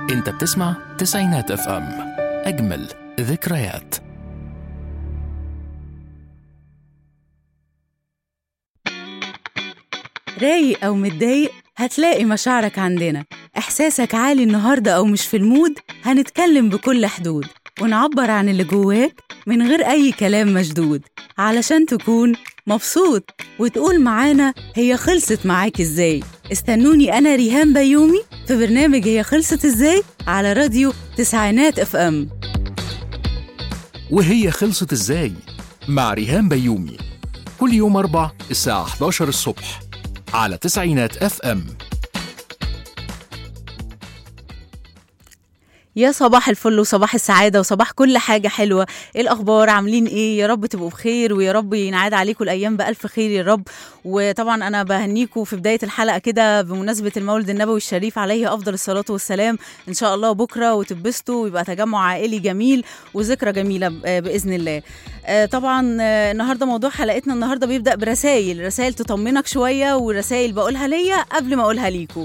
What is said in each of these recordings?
انت بتسمع تسعينات اف ام اجمل ذكريات رايق أو متضايق هتلاقي مشاعرك عندنا إحساسك عالي النهاردة أو مش في المود هنتكلم بكل حدود ونعبر عن اللي جواك من غير أي كلام مشدود علشان تكون مبسوط وتقول معانا هي خلصت معاك إزاي استنوني أنا ريهام بيومي في برنامج هي خلصت إزاي على راديو تسعينات اف ام وهي خلصت ازاي مع ريهام بيومي كل يوم أربع الساعة 11 الصبح على تسعينات اف ام يا صباح الفل وصباح السعادة وصباح كل حاجة حلوة ايه الأخبار عاملين ايه يا رب تبقوا بخير ويا رب ينعاد عليكم الأيام بألف خير يا رب وطبعا أنا بهنيكم في بداية الحلقة كده بمناسبة المولد النبوي الشريف عليه أفضل الصلاة والسلام إن شاء الله بكرة وتبسطوا ويبقى تجمع عائلي جميل وذكرى جميلة ب- بإذن الله آه، طبعا آه، النهارده موضوع حلقتنا النهارده بيبدا برسائل رسائل تطمنك شويه ورسائل بقولها ليا قبل ما اقولها ليكم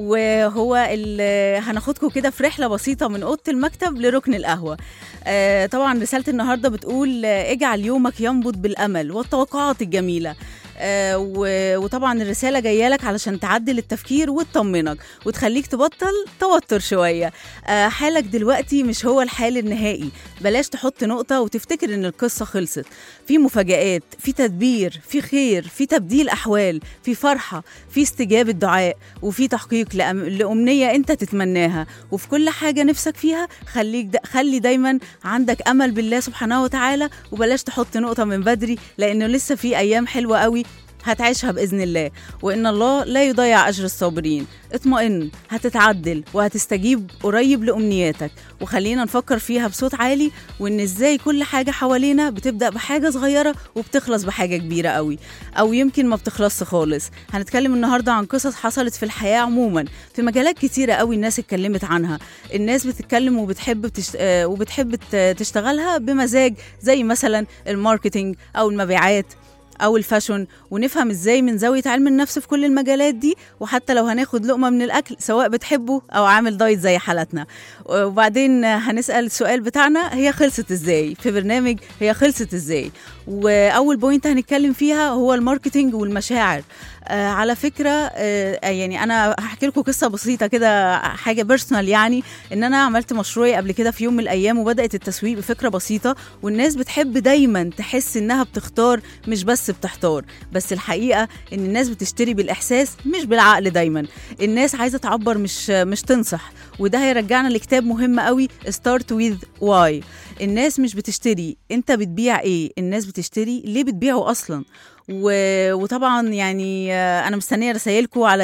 وهو ال- هناخدكم كده في رحله بسيطه من اوضه المكتب لركن القهوه آه، طبعا رساله النهارده بتقول آه، اجعل يومك ينبض بالامل والتوقعات الجميله آه، و- وطبعا الرساله جايه لك علشان تعدل التفكير وتطمنك وتخليك تبطل توتر شويه آه، حالك دلوقتي مش هو الحال النهائي بلاش تحط نقطه وتفتكر ان القصه خلصت في مفاجآت في تدبير في خير في تبديل أحوال في فرحة في استجابة دعاء وفي تحقيق لأم... لأمنية أنت تتمناها وفي كل حاجة نفسك فيها خليك د... خلي دايما عندك أمل بالله سبحانه وتعالى وبلاش تحط نقطة من بدري لأنه لسه في أيام حلوة قوي هتعيشها بإذن الله وإن الله لا يضيع أجر الصابرين اطمئن هتتعدل وهتستجيب قريب لأمنياتك وخلينا نفكر فيها بصوت عالي وإن إزاي كل حاجة حوالينا بتبدأ بحاجة صغيرة وبتخلص بحاجة كبيرة قوي أو يمكن ما بتخلصش خالص هنتكلم النهاردة عن قصص حصلت في الحياة عموما في مجالات كتيرة قوي الناس اتكلمت عنها الناس بتتكلم وبتحب بتشت... آه، وبتحب ت- تشتغلها بمزاج زي مثلا الماركتينج أو المبيعات او الفاشون ونفهم ازاي من زاويه علم النفس في كل المجالات دي وحتى لو هناخد لقمه من الاكل سواء بتحبه او عامل دايت زي حالتنا وبعدين هنسال السؤال بتاعنا هي خلصت ازاي في برنامج هي خلصت ازاي واول بوينت هنتكلم فيها هو الماركتينج والمشاعر آه على فكره آه يعني انا هحكي لكم قصه بسيطه كده حاجه بيرسونال يعني ان انا عملت مشروعي قبل كده في يوم من الايام وبدات التسويق بفكره بسيطه والناس بتحب دايما تحس انها بتختار مش بس بتحتار بس الحقيقه ان الناس بتشتري بالاحساس مش بالعقل دايما الناس عايزه تعبر مش مش تنصح وده هيرجعنا لكتاب مهم قوي ستارت ويز واي الناس مش بتشتري انت بتبيع ايه الناس بتشتري ليه بتبيعه اصلا و... وطبعا يعني آه، انا مستنيه رسايلكم على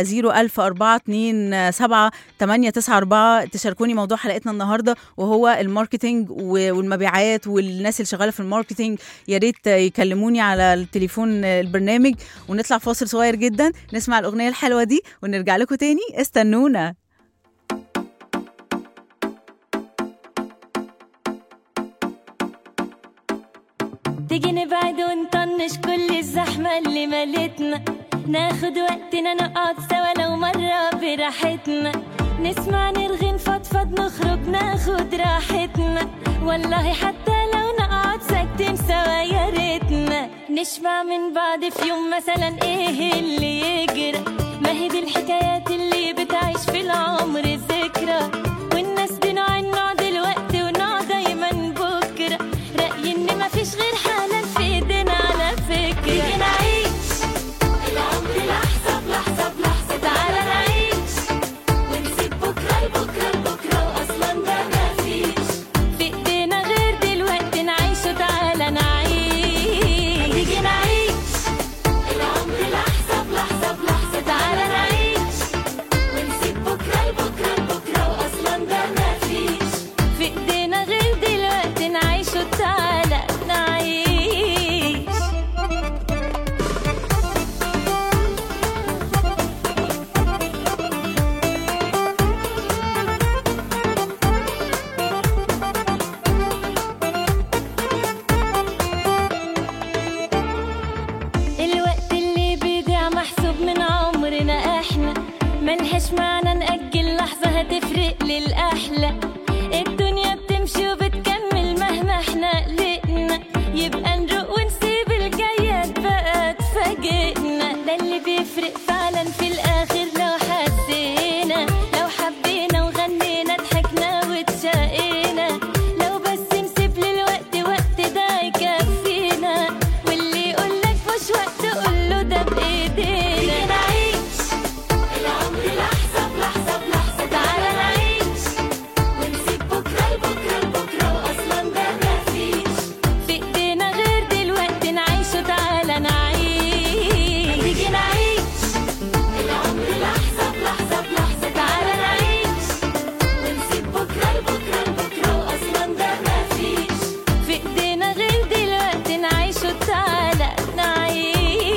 01042 894 تشاركوني موضوع حلقتنا النهارده وهو الماركتينج و- والمبيعات والناس اللي شغاله في الماركتينج يا ريت يكلموني على التليفون البرنامج ونطلع فاصل صغير جدا نسمع الاغنيه الحلوه دي ونرجع لكم تاني استنونا تيجي نبعد ونطنش كل الزحمة اللي ملتنا ناخد وقتنا نقعد سوا لو مرة براحتنا نسمع نرغي نفضفض نخرج ناخد راحتنا والله حتى لو نقعد ساكتين سوا يا ريتنا نشبع من بعض في يوم مثلا ايه اللي يجرى ما هي دي الحكايات اللي بتعيش في العمر ذكرى والناس دي نوع النوع دلوقتي ونوع دايما بكرة رأيي ان مفيش غير حالا في ايدينا على فكرة تيجي نعيش العمر لحظة بلحظة بلحظة تعالى نعيش ونسيب بكرة لبكرة لبكرة واصلا ده مفيش في ايدينا غير دلوقتي نعيش وتعالى نعيش تيجي نعيش العمر لحظة بلحظة بلحظة تعالى نعيش ونسيب بكرة لبكرة لبكرة واصلا ده مفيش في ايدينا غير دلوقتي نعيش وتعالى نعيش الوقت اللي بيضيع محسوب من عمرنا احنا ملهاش معنى نأجل لحظة هتفرق للأحلى الدنيا بتمشي وبتكمل مهما احنا قلقنا يبقى نروق ونسيب الجايات بقى تفاجئنا ده اللي بيفرق فعلا في الآخر لو حسينا لو حبينا وغنينا ضحكنا واتشقينا لو بس نسيب للوقت وقت ده يكفينا واللي يقولك مش وقت قوله ده بإيدينا نعيش العمر لحظة بلحظة بلحظة تعالى نعيش ونسيب بكرة لبكرة لبكرة وأصلا ده مفيش في إيدينا غير دلوقتي نعيشه تعالى نعيش تيجي نعيش العمر لحظة بلحظة بلحظة تعالى نعيش ونسيب بكرة لبكرة لبكرة وأصلا ده مفيش في إيدينا غير دلوقتي نعيشه تعالى نعيش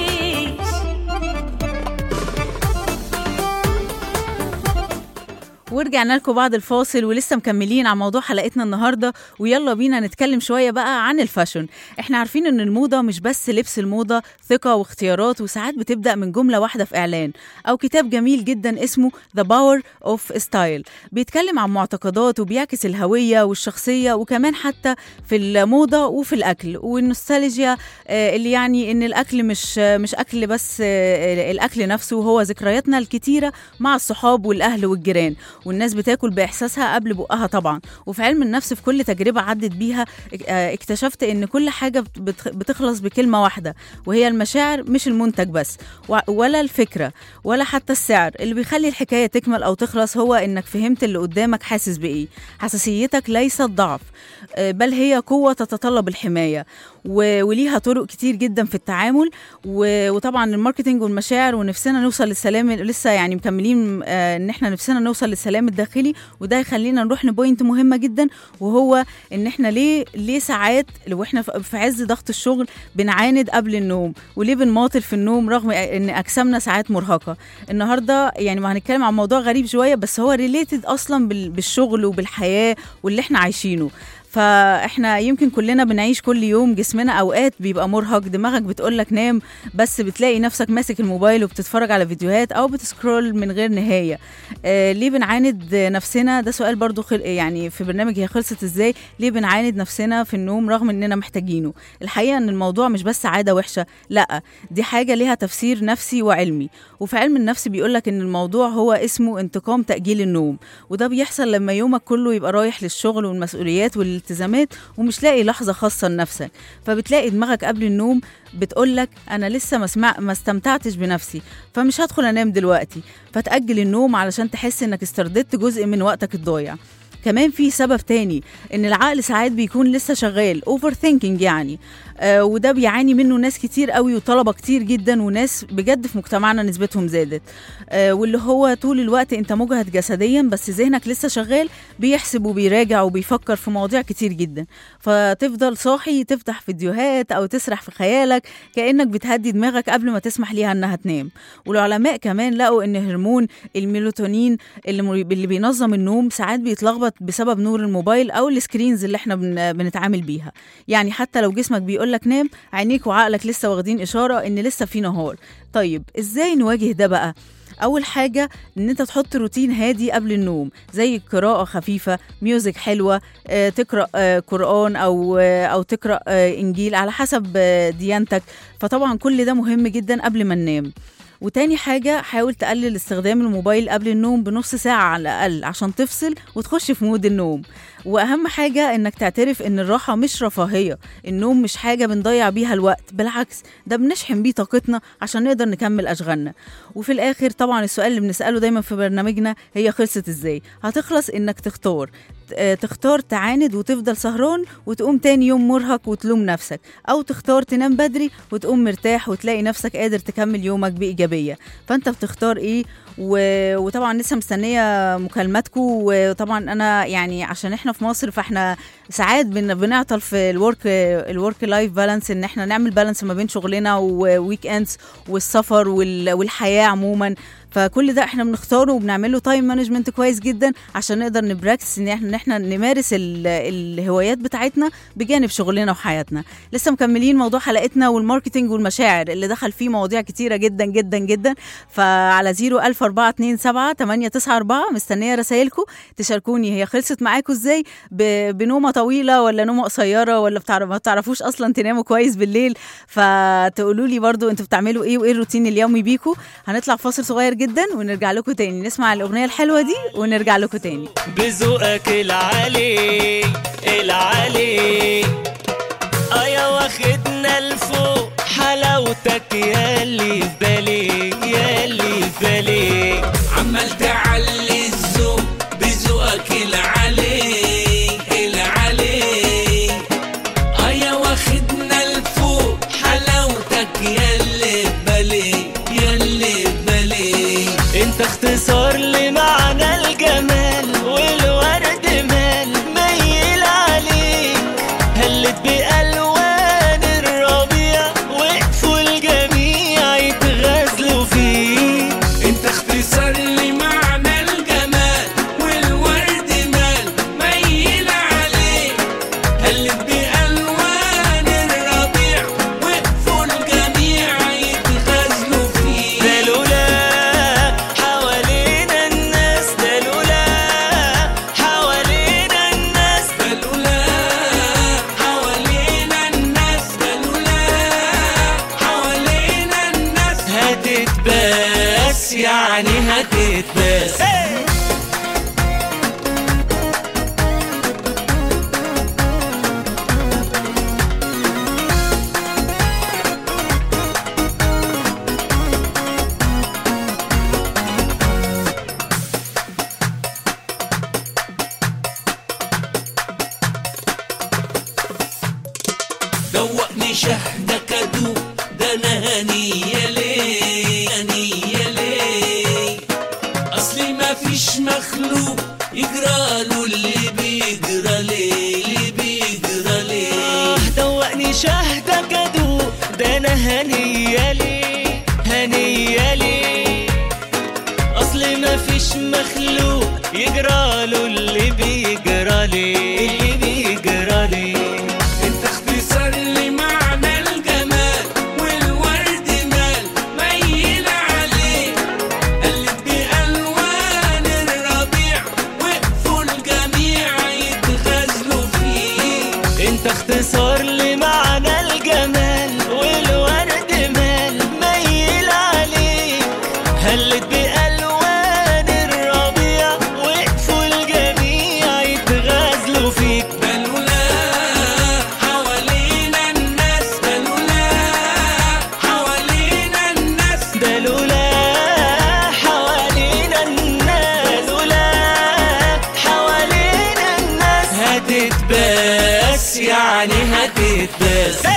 ورجعنا لكم بعد الفاصل ولسه مكملين على موضوع حلقتنا النهارده ويلا بينا نتكلم شويه بقى عن الفاشن احنا عارفين ان الموضه مش بس لبس الموضه ثقه واختيارات وساعات بتبدا من جمله واحده في اعلان او كتاب جميل جدا اسمه The Power of Style بيتكلم عن معتقدات وبيعكس الهويه والشخصيه وكمان حتى في الموضه وفي الاكل والنوستالجيا آه، اللي يعني ان الاكل مش مش اكل بس آه، الاكل نفسه هو ذكرياتنا الكتيره مع الصحاب والاهل والجيران والناس بتاكل باحساسها قبل بقها طبعا وفي علم النفس في كل تجربه عدت بيها اك- آه، اكتشفت ان كل حاجه بت- بت- بتخلص بكلمه واحده وهي المشاعر مش المنتج بس و- ولا الفكره ولا حتى السعر اللي بيخلي الحكايه تكمل او تخلص هو انك فهمت اللي قدامك حاسس بايه حساسيتك ليست ضعف آه، بل هي قوه تتطلب الحمايه و- وليها طرق كتير جدا في التعامل و- وطبعا الماركتينج والمشاعر ونفسنا نوصل للسلام لسه يعني مكملين آه، ان احنا نفسنا نوصل للسلام الداخلي وده يخلينا نروح لبوينت مهمه جدا وهو ان احنا ليه ليه ساعات واحنا في في عز ضغط الشغل بنعاند قبل النوم وليه بنماطل في النوم رغم ان اجسامنا ساعات مرهقه النهارده يعني ما هنتكلم عن موضوع غريب شويه بس هو ريليتد اصلا بال- بالشغل وبالحياه واللي احنا عايشينه فاحنا يمكن كلنا بنعيش كل يوم جسمنا اوقات بيبقى مرهق دماغك بتقولك نام بس بتلاقي نفسك ماسك الموبايل وبتتفرج على فيديوهات او بتسكرول من غير نهايه آه ليه بنعاند نفسنا ده سؤال برضو خل... يعني في برنامج هي خلصت ازاي ليه بنعاند نفسنا في النوم رغم اننا محتاجينه الحقيقه ان الموضوع مش بس عاده وحشه لا دي حاجه ليها تفسير نفسي وعلمي وفي علم النفس بيقولك ان الموضوع هو اسمه انتقام تاجيل النوم وده بيحصل لما يومك كله يبقى رايح للشغل والمسؤوليات والالتزامات ومش لاقي لحظه خاصه لنفسك فبتلاقي دماغك قبل النوم بتقولك انا لسه ما سمع ما استمتعتش بنفسي فمش هدخل انام دلوقتي فتاجل النوم علشان تحس انك استرددت جزء من وقتك الضايع كمان في سبب تاني ان العقل ساعات بيكون لسه شغال اوفر ثينكينج يعني آه وده بيعاني منه ناس كتير قوي وطلبه كتير جدا وناس بجد في مجتمعنا نسبتهم زادت آه واللي هو طول الوقت انت مجهد جسديا بس ذهنك لسه شغال بيحسب وبيراجع وبيفكر في مواضيع كتير جدا فتفضل صاحي تفتح فيديوهات او تسرح في خيالك كانك بتهدي دماغك قبل ما تسمح ليها انها تنام والعلماء كمان لقوا ان هرمون الميلاتونين اللي, مر- اللي بينظم النوم ساعات بيتلخبط بسبب نور الموبايل او السكرينز اللي احنا بن... بنتعامل بيها يعني حتى لو جسمك بيقول لك نام عينيك وعقلك لسه واخدين اشاره ان لسه في نهار طيب ازاي نواجه ده بقى اول حاجه ان انت تحط روتين هادي قبل النوم زي قراءه خفيفه ميوزك حلوه آه، تقرا آه، قران او آه، او تقرا آه، انجيل على حسب آه، ديانتك فطبعا كل ده مهم جدا قبل ما ننام وتاني حاجة حاول تقلل استخدام الموبايل قبل النوم بنص ساعة على الأقل عشان تفصل وتخش في مود النوم وأهم حاجة إنك تعترف إن الراحة مش رفاهية النوم مش حاجة بنضيع بيها الوقت بالعكس ده بنشحن بيه طاقتنا عشان نقدر نكمل أشغالنا وفي الآخر طبعا السؤال اللي بنسأله دايما في برنامجنا هي خلصت إزاي هتخلص إنك تختار آه، تختار تعاند وتفضل سهران وتقوم تاني يوم مرهق وتلوم نفسك او تختار تنام بدري وتقوم مرتاح وتلاقي نفسك قادر تكمل يومك بايجابيه فانت بتختار ايه و... وطبعا لسه مستنيه مكالماتكم وطبعا انا يعني عشان احنا في مصر فاحنا ساعات بن بنعطل في الورك الورك لايف بالانس ان احنا نعمل بالانس ما بين شغلنا وويك اندز والسفر وال- والحياه عموما فكل ده احنا بنختاره وبنعمله تايم مانجمنت كويس جدا عشان نقدر نبراكتس ان احنا ان احنا نمارس ال- الهوايات بتاعتنا بجانب شغلنا وحياتنا لسه مكملين موضوع حلقتنا والماركتينج والمشاعر اللي دخل فيه مواضيع كتيره جدا جدا جدا فعلى 01427 894 مستنيه رسائلكم تشاركوني هي خلصت معاكم ازاي ب- بنومه طويله ولا نومه قصيره ولا بتعرف ما بتعرفوش اصلا تناموا كويس بالليل فتقولوا لي برضو انتوا بتعملوا ايه وايه الروتين اليومي بيكم هنطلع فاصل صغير جدا ونرجع لكم تاني نسمع الاغنيه الحلوه دي ونرجع لكم تاني بذوقك العالي العالي ايا واخدنا لفوق حلاوتك ياللي في بالي ياللي في بالي عمال تعلي الذوق بذوقك العلي العلي ايا واخدنا لفوق حلاوتك ياللي بالي ياللي بالي انت اختصار لمعنى الجمال والورد مال ميل عليك هلت بألوان الربيع وقفوا الجميع يتغزلوا فيك انت اختصار لمعنى الجمال والورد مال ميل عليه هلت بألوان الربيع وقفوا الجميع يتغزلوا فيه ده لولا حوالينا الناس ده لولا حوالينا الناس بلولا حوالينا الناس بلولا حوالينا الناس هتتباس يعني هتتباس دوقني شهدك ادوق ده انا هنية ليه هنية ليه اصلي ما فيش مخلوق يجرى له اللي بيجرى ليه اللي بيجرى ليه دوقني شهدك ادوق ده انا هنيالي هنيالي اصل ما فيش مخلوق يجرى له اللي بيجرى لي اللي بيجرى لي انت اختصار لمعنى الجمال والورد مال ميل عليه قلب بألوان الربيع وقفوا الجميع يتغزلوا فيه انت اختصار لمعنى الجمال والورد مال ميل عليك هلت بألوان الربيع وقفوا الجميع يتغزلوا فيك بلولا حوالينا الناس بلولا حوالينا الناس ده لولا حوالينا الناس لولا حوالينا الناس هتتباس يعني هتتباس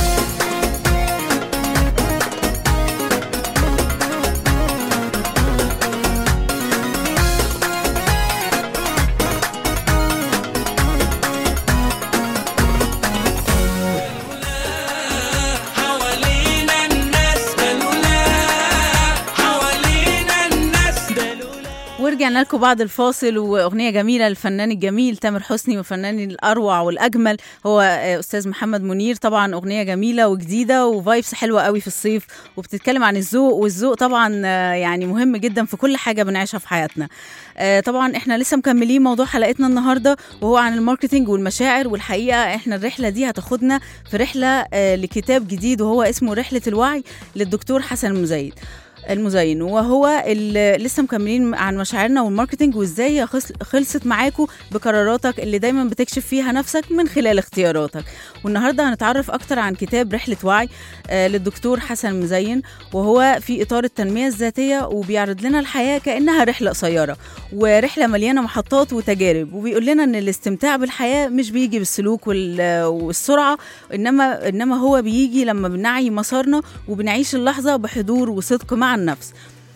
حوالينا الناس بلولا حوالينا الناس ده لولا ورجعنا لكم بعد الفاصل واغنيه جميله للفنان الجميل تامر حسني والفنان الاروع والاجمل هو آه، استاذ محمد منير طبعا اغنيه جميله وجديده وفايبس حلوه قوي في الصيف وبتتكلم عن الذوق والذوق طبعا آه، يعني مهم جدا في كل حاجه بنعيشها في حياتنا آه، طبعا احنا لسه مكملين موضوع حلقتنا النهارده وهو عن الماركتينج والمشاعر والحقيقه احنا الرحله دي هتاخدنا في رحله آه، لكتاب جديد وهو اسمه رحله الوعي للدكتور حسن المزيد المزين وهو اللي لسه مكملين عن مشاعرنا والماركتينج وازاي هي خلص- خلصت معاكم بقراراتك اللي دايما بتكشف فيها نفسك من خلال اختياراتك والنهارده هنتعرف اكتر عن كتاب رحله وعي آه، للدكتور حسن مزين وهو في اطار التنميه الذاتيه وبيعرض لنا الحياه كانها رحله قصيره ورحله مليانه محطات وتجارب وبيقول لنا ان الاستمتاع بالحياه مش بيجي بالسلوك وال- والسرعه انما انما هو بيجي لما بنعي مسارنا وبنعيش اللحظه بحضور وصدق مع النفس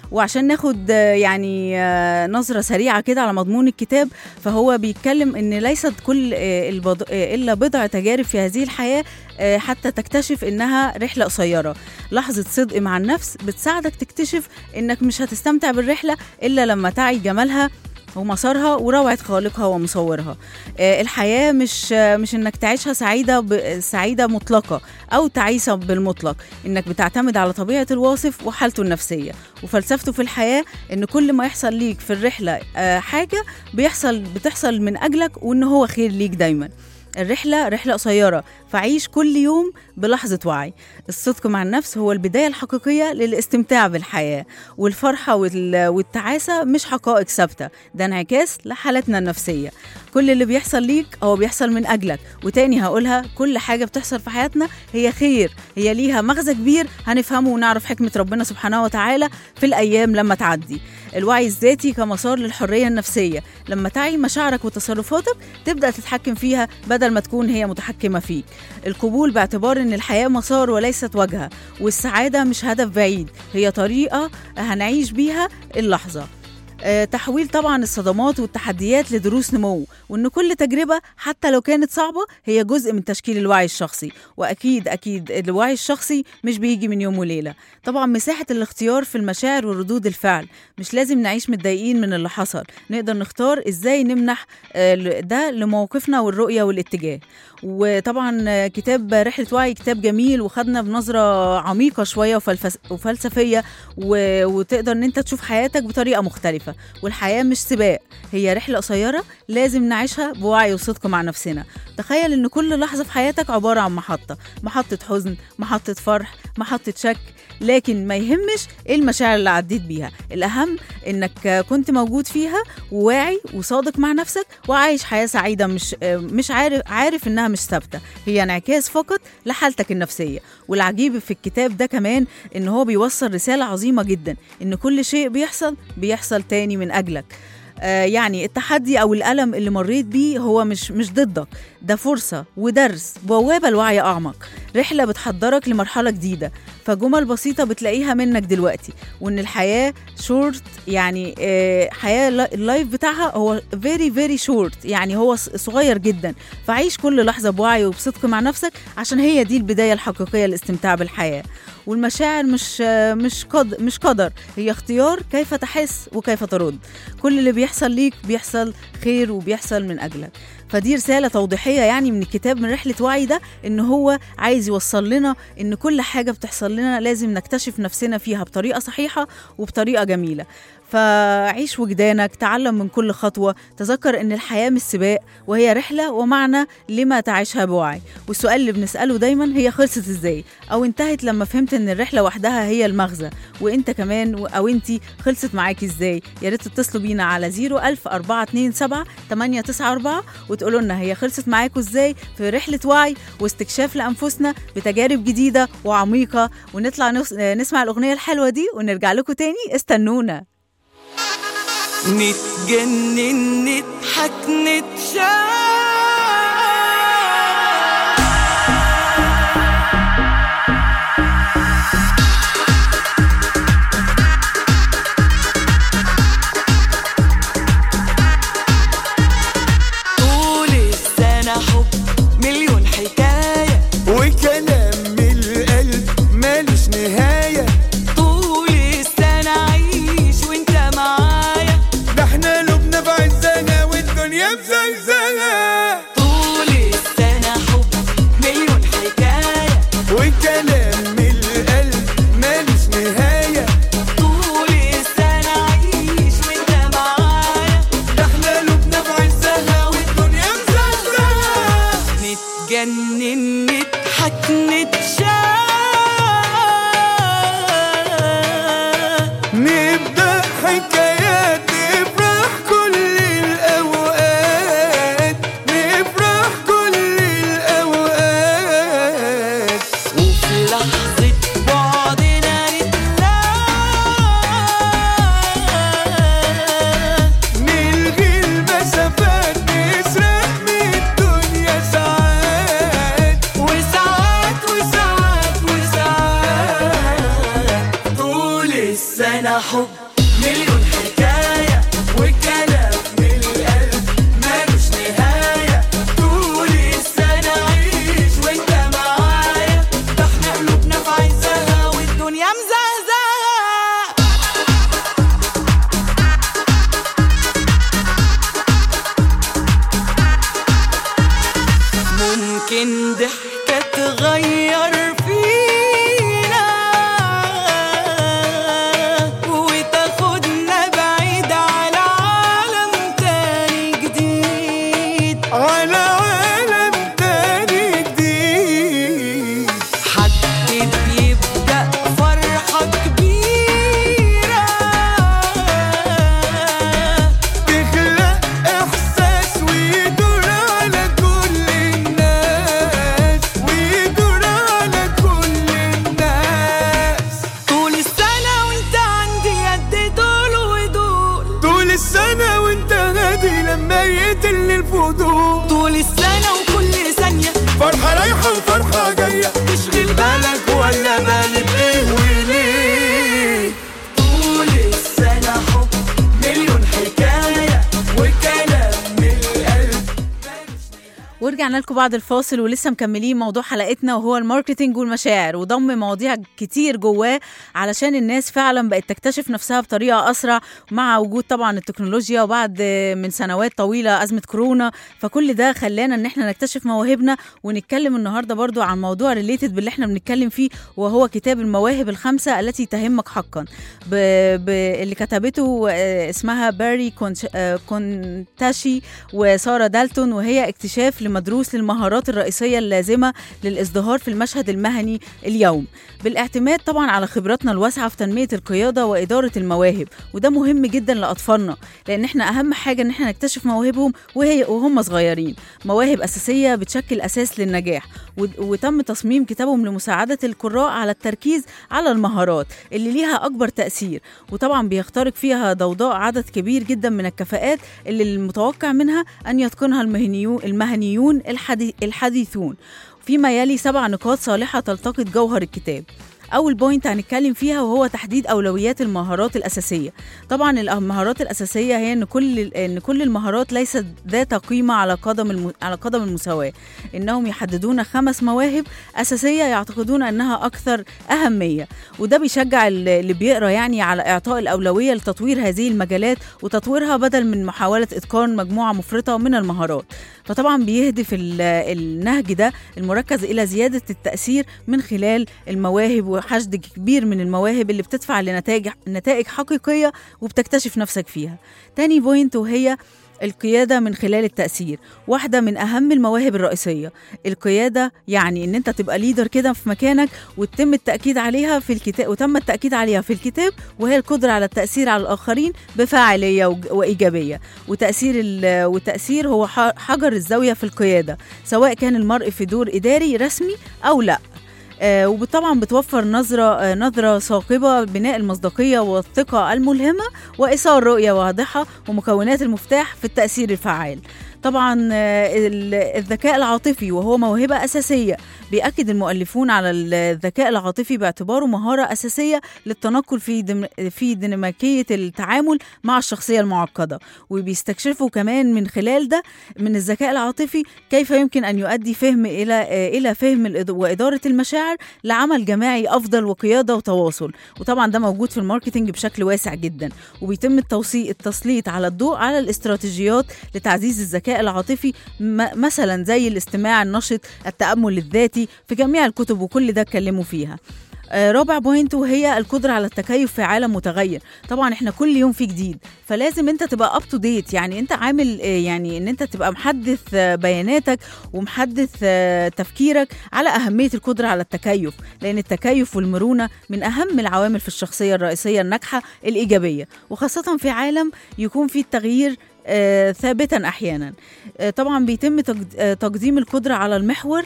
وعشان ناخد آه، يعني آه، نظرة سريعة كده على مضمون الكتاب فهو بيتكلم ان ليست كل آه، البض... آه، الا بضع تجارب في هذه الحياة آه، حتى تكتشف انها رحلة قصيرة لحظة صدق مع النفس بتساعدك تكتشف انك مش هتستمتع بالرحلة الا لما تعي جمالها ومسارها وروعة خالقها ومصورها آه، الحياة مش آه، مش انك تعيشها سعيدة ب... سعيدة مطلقة او تعيسة بالمطلق انك بتعتمد على طبيعة الواصف وحالته النفسية وفلسفته في الحياة ان كل ما يحصل ليك في الرحلة آه، حاجة بيحصل بتحصل من اجلك وان هو خير ليك دايما الرحلة رحلة قصيرة فعيش كل يوم بلحظة وعي الصدق مع النفس هو البداية الحقيقية للاستمتاع بالحياة والفرحة وال- والتعاسة مش حقائق ثابتة ده انعكاس لحالتنا النفسية كل اللي بيحصل ليك هو بيحصل من أجلك وتاني هقولها كل حاجة بتحصل في حياتنا هي خير هي ليها مغزى كبير هنفهمه ونعرف حكمة ربنا سبحانه وتعالى في الأيام لما تعدي الوعي الذاتي كمسار للحرية النفسية لما تعي مشاعرك وتصرفاتك تبدأ تتحكم فيها بدل ما تكون هي متحكمة فيك القبول باعتبار ان الحياة مسار وليست وجهة والسعادة مش هدف بعيد هي طريقة هنعيش بيها اللحظة آه، تحويل طبعا الصدمات والتحديات لدروس نمو وان كل تجربه حتى لو كانت صعبه هي جزء من تشكيل الوعي الشخصي واكيد اكيد الوعي الشخصي مش بيجي من يوم وليله طبعا مساحه الاختيار في المشاعر وردود الفعل مش لازم نعيش متضايقين من اللي حصل نقدر نختار ازاي نمنح آه، ل- ده لموقفنا والرؤيه والاتجاه وطبعا آه، كتاب رحله وعي كتاب جميل وخدنا بنظره عميقه شويه وفلفس- وفلسفيه و... وتقدر ان انت تشوف حياتك بطريقه مختلفه والحياه مش سباق هي رحله قصيره لازم نعيشها بوعي وصدق مع نفسنا تخيل ان كل لحظه في حياتك عباره عن محطه محطه حزن محطه فرح محطه شك لكن ما يهمش ايه المشاعر اللي عديت بيها الاهم انك كنت موجود فيها وواعي وصادق مع نفسك وعايش حياه سعيده مش مش عارف عارف انها مش ثابته هي انعكاس فقط لحالتك النفسيه والعجيب في الكتاب ده كمان ان هو بيوصل رساله عظيمه جدا ان كل شيء بيحصل بيحصل تاني من اجلك آه يعني التحدي او الالم اللي مريت بيه هو مش مش ضدك ده فرصه ودرس بوابه لوعي اعمق رحله بتحضرك لمرحله جديده فجمل بسيطه بتلاقيها منك دلوقتي وان الحياه شورت يعني آه حياه اللا- اللايف بتاعها هو فيري فيري شورت يعني هو ص- صغير جدا فعيش كل لحظه بوعي وبصدق مع نفسك عشان هي دي البدايه الحقيقيه للاستمتاع بالحياه والمشاعر مش آه، مش قد مش قدر هي اختيار كيف تحس وكيف ترد كل اللي بيحصل ليك بيحصل خير وبيحصل من اجلك فدي رساله توضيحيه يعني من الكتاب من رحله وعي ده ان هو عايز يوصل لنا ان كل حاجه بتحصل لنا لازم نكتشف نفسنا فيها بطريقه صحيحه وبطريقه جميله فعيش وجدانك تعلم من كل خطوه تذكر ان الحياه مش سباق وهي رحله ومعنى لما تعيشها بوعي والسؤال اللي بنساله دايما هي خلصت ازاي او انتهت لما فهمت ان الرحله وحدها هي المغزى وانت كمان و- او انت خلصت معاكي ازاي يا ريت تتصلوا بينا على 01000 427 894 وتقولوا لنا هي خلصت معاكم ازاي في رحله وعي واستكشاف لانفسنا بتجارب جديده وعميقه ونطلع نس- نسمع الاغنيه الحلوه دي ونرجع لكم تاني استنونا نتجنن نضحك نتشاف طول السنة حب مليون حكاية وكلام من القلب مالوش نهاية طول السنة عيش وانت معايا ده احنا لبنا بعزنا والدنيا بزلزلة مليون حكاية وكلام من القلب مالوش نهاية طول السنة عيش وانت معايا ده احنا قلوبنا في عزها والدنيا مزهزهة ممكن ضحكة تغير فينا وتاخدنا بعيد على عالم تاني جديد على عالم تاني جديد حدد يبدأ فرحة كبيرة تخلق احساس ويدور على كل الناس ويدور على كل الناس طول السنة وانت عندي قد دول ودول طول السنة وانت هادي لما يقتلني الفضول طول السنة وكل ثانية فرحة رايحة وفرحة جاية تشغل بالك ولا بالي بإيه وليه طول السنة حب مليون حكاية وكلام من القلب ورجعنا لكم بعد الفاصل ولسه مكملين موضوع حلقتنا وهو الماركتينج والمشاعر وضم مواضيع كتير جواه علشان الناس فعلا بقت تكتشف نفسها بطريقه اسرع مع وجود طبعا التكنولوجيا وبعد من سنوات طويله ازمه كورونا فكل ده خلانا ان احنا نكتشف مواهبنا ونتكلم النهارده برضو عن موضوع ريليتد باللي احنا بنتكلم فيه وهو كتاب المواهب الخمسه التي تهمك حقا ب... ب... اللي كتبته آه، اسمها باري كونش... آه، كونتاشي وسارة دالتون وهي اكتشاف لمدروس للمهارات الرئيسية اللازمة للازدهار في المشهد المهني اليوم بالاعتماد طبعا على خبراتنا الواسعة في تنمية القيادة وإدارة المواهب وده مهم جدا لأطفالنا لأن احنا أهم حاجة إن احنا نكتشف مواهبهم وهي وهم صغيرين مواهب أساسية بتشكل أساس للنجاح و- وتم تصميم كتابهم لمساعدة القراء على التركيز على المهارات اللي ليها أكبر تأثير وطبعا بيخترق فيها ضوضاء عدد كبير جدا من الكفاءات اللي المتوقع منها أن يتقنها المهنيون, المهنيون الحدي الحديثون فيما يلي سبع نقاط صالحة تلتقط جوهر الكتاب أول بوينت هنتكلم فيها وهو تحديد أولويات المهارات الأساسية طبعا المهارات الأساسية هي إن كل إن كل المهارات ليست ذات قيمة على قدم الم... على قدم المساواة إنهم يحددون خمس مواهب أساسية يعتقدون أنها أكثر أهمية وده بيشجع ال- اللي بيقرأ يعني على إعطاء الأولوية لتطوير هذه المجالات وتطويرها بدل من محاولة إتقان مجموعة مفرطة من المهارات فطبعا بيهدف ال- النهج ده المركز إلى زيادة التأثير من خلال المواهب وحشد كبير من المواهب اللي بتدفع لنتائج نتائج حقيقية وبتكتشف نفسك فيها تاني بوينت وهي القيادة من خلال التأثير واحدة من أهم المواهب الرئيسية القيادة يعني إن أنت تبقى ليدر كده في مكانك وتم التأكيد عليها في الكتاب وتم التأكيد عليها في الكتاب وهي القدرة على التأثير على الآخرين بفاعلية وج- وإيجابية وتأثير ال- والتأثير هو ح- حجر الزاوية في القيادة سواء كان المرء في دور إداري رسمي أو لا آه وطبعا بتوفر نظرة آه نظرة ثاقبة بناء المصداقية والثقة الملهمة وإيصال رؤية واضحة ومكونات المفتاح في التأثير الفعال طبعا آه، ال- الذكاء العاطفي وهو موهبة أساسية بيأكد المؤلفون على الذكاء العاطفي باعتباره مهارة أساسية للتنقل في دم في ديناميكية التعامل مع الشخصية المعقدة وبيستكشفوا كمان من خلال ده من الذكاء العاطفي كيف يمكن أن يؤدي فهم إلى آه، إلى فهم الإد- وإدارة المشاعر لعمل جماعي أفضل وقيادة وتواصل وطبعا ده موجود في الماركتينج بشكل واسع جدا وبيتم التوصي التسليط على الضوء على الاستراتيجيات لتعزيز الذكاء العاطفي م- مثلا زي الاستماع النشط التأمل الذاتي في جميع الكتب وكل ده اتكلموا فيها آه، رابع بوينت وهي القدرة على التكيف في عالم متغير طبعا احنا كل يوم في جديد فلازم انت تبقى اب تو ديت يعني انت عامل آه، يعني ان انت تبقى محدث آه، بياناتك ومحدث آه، تفكيرك على أهمية القدرة على التكيف لأن التكيف والمرونة من أهم العوامل في الشخصية الرئيسية الناجحة الإيجابية وخاصة في عالم يكون فيه التغيير آه، ثابتا احيانا آه، طبعا بيتم تقد- آه، تقديم القدره على المحور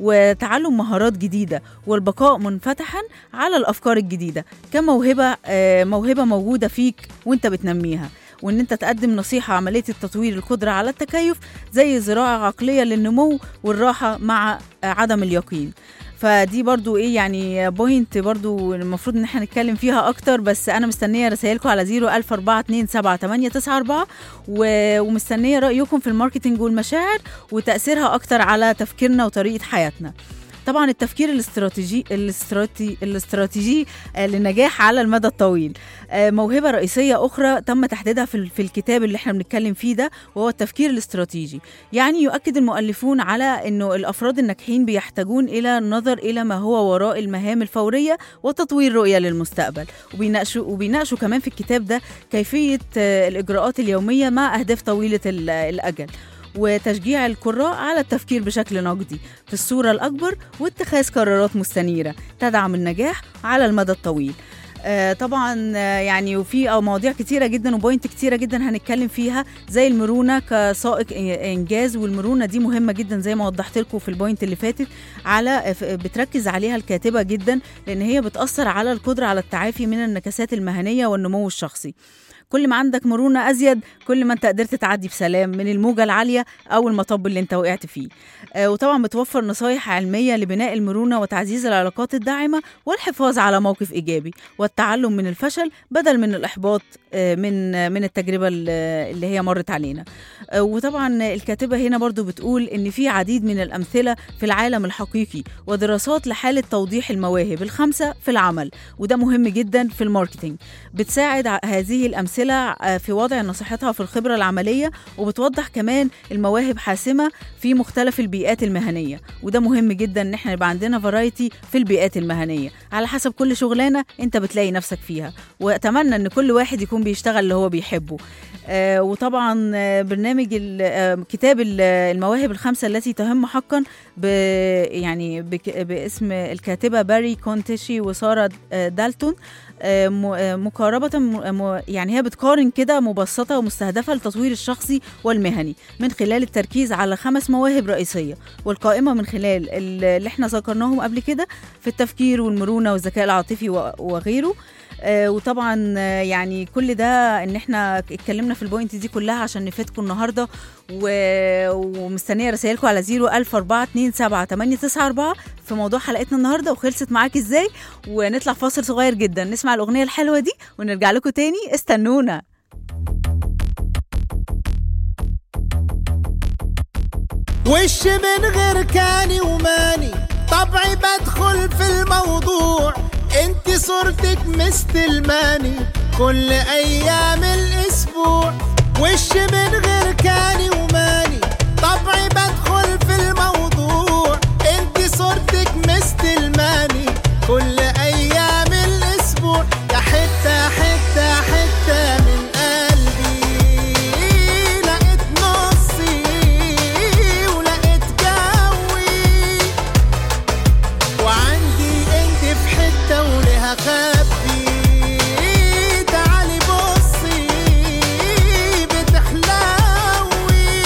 وتعلم مهارات جديده والبقاء منفتحا على الافكار الجديده كموهبه آه، موهبه موجوده فيك وانت بتنميها وان انت تقدم نصيحه عمليه التطوير القدره على التكيف زي زراعه عقليه للنمو والراحه مع آه، عدم اليقين فدي برضو ايه يعني بوينت برضو المفروض ان احنا نتكلم فيها اكتر بس انا مستنيه رسائلكم على 004278994 و- ومستنيه رايكم في الماركتينج والمشاعر وتاثيرها اكتر على تفكيرنا وطريقه حياتنا طبعا التفكير الاستراتيجي الاستراتي الاستراتيجي آه، للنجاح على المدى الطويل آه، موهبه رئيسيه اخرى تم تحديدها في ال- في الكتاب اللي احنا بنتكلم فيه ده وهو التفكير الاستراتيجي يعني يؤكد المؤلفون على انه الافراد الناجحين بيحتاجون الى النظر الى ما هو وراء المهام الفوريه وتطوير رؤيه للمستقبل وبيناقشوا وبيناقشوا كمان في الكتاب ده كيفيه آه، الاجراءات اليوميه مع اهداف طويله ال- الاجل وتشجيع القراء على التفكير بشكل نقدي في الصورة الأكبر واتخاذ قرارات مستنيرة تدعم النجاح على المدى الطويل آه طبعا آه يعني وفي أو مواضيع كتيرة جدا وبوينت كتيرة جدا هنتكلم فيها زي المرونة كسائق إن- إنجاز والمرونة دي مهمة جدا زي ما وضحت لكم في البوينت اللي فاتت على ف- بتركز عليها الكاتبة جدا لأن هي بتأثر على القدرة على التعافي من النكسات المهنية والنمو الشخصي كل ما عندك مرونة أزيد كل ما أنت قدرت تعدي بسلام من الموجة العالية أو المطب اللي أنت وقعت فيه آه، وطبعا بتوفر نصايح علمية لبناء المرونة وتعزيز العلاقات الداعمة والحفاظ على موقف إيجابي والتعلم من الفشل بدل من الإحباط آه، من آه، من التجربة ال- اللي هي مرت علينا آه، وطبعا الكاتبة هنا برضو بتقول إن في عديد من الأمثلة في العالم الحقيقي ودراسات لحالة توضيح المواهب الخمسة في العمل وده مهم جدا في الماركتينج بتساعد ع- هذه الأمثلة آه، في وضع نصيحتها في الخبرة العملية وبتوضح كمان المواهب حاسمة في مختلف البيئات المهنية وده مهم جدا ان احنا يبقى عندنا فرايتي في البيئات المهنية على حسب كل شغلانة انت بتلاقي نفسك فيها واتمنى ان كل واحد يكون بيشتغل اللي هو بيحبه آه وطبعا آه، برنامج ال- آه، كتاب ال- المواهب الخمسة التي تهم حقا ب يعني بك باسم الكاتبة باري كونتشي وسارة آه، دالتون آه، م- آه، مقاربة م- م- يعني هي بتقارن كده مبسطة ومستهدفة للتطوير الشخصي والمهني من خلال التركيز على خمس مواهب رئيسية والقائمة من خلال ال- اللي احنا ذكرناهم قبل كده في التفكير والمرونة والذكاء العاطفي و- وغيره آه، وطبعا آه، يعني كل ده ان احنا اتكلمنا في البوينت دي كلها عشان نفيدكم النهارده و- ومستنيه رسائلكم على 010427894 في موضوع حلقتنا النهارده وخلصت معاك ازاي ونطلع فاصل صغير جدا نسمع الاغنيه الحلوه دي ونرجع لكم تاني استنونا وش من غير كاني وماني طبعي بدخل في الموضوع انت صورتك مستلماني كل ايام الاسبوع وش من غير كاني وماني طبعي بدخل في الموضوع انت صورتك مستلماني كل ايام الاسبوع يا حته حته حته من قلبي لقيت نصي ولقيت جوي وعندي انت في حته ولها خبي تعالي بصي بتحلوي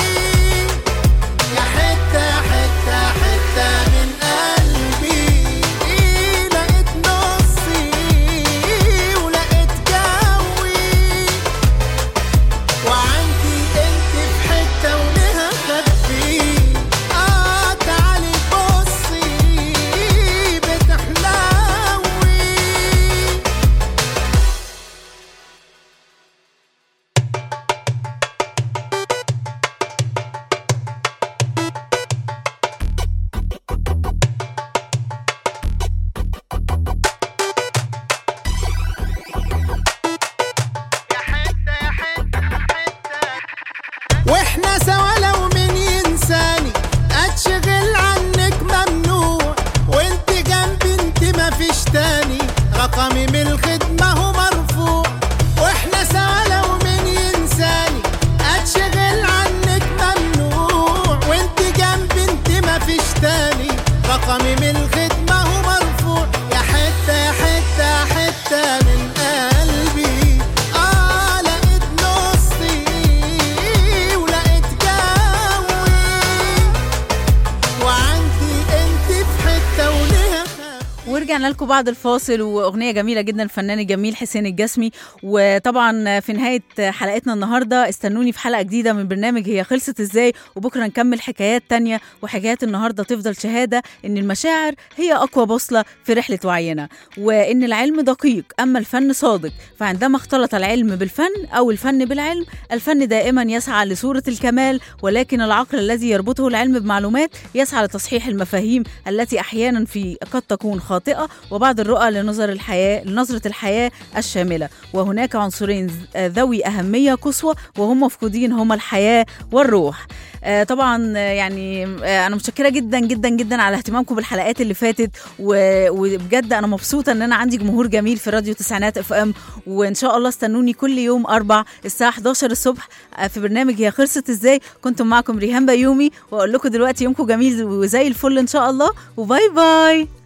ورجعنا لكم بعد الفاصل واغنيه جميله جدا الفنان الجميل حسين الجسمي وطبعا في نهايه حلقتنا النهارده استنوني في حلقه جديده من برنامج هي خلصت ازاي وبكره نكمل حكايات تانية وحكايات النهارده تفضل شهاده ان المشاعر هي اقوى بوصله في رحله وعينا وان العلم دقيق اما الفن صادق فعندما اختلط العلم بالفن او الفن بالعلم الفن دائما يسعى لصوره الكمال ولكن العقل الذي يربطه العلم بمعلومات يسعى لتصحيح المفاهيم التي احيانا في قد تكون خاطئه وبعض الرؤى لنظر الحياه لنظره الحياه الشامله وهناك عنصرين ذوي اهميه قصوى وهم مفقودين هما الحياه والروح آه، طبعا آه، يعني آه، انا متشكره جدا جدا جدا على اهتمامكم بالحلقات اللي فاتت و- وبجد انا مبسوطه ان انا عندي جمهور جميل في راديو تسعينات اف ام وان شاء الله استنوني كل يوم اربع الساعه 11 الصبح آه، في برنامج هي خلصت ازاي كنتم معكم ريهام بيومي واقول لكم دلوقتي يومكم جميل وزي الفل ان شاء الله وباي باي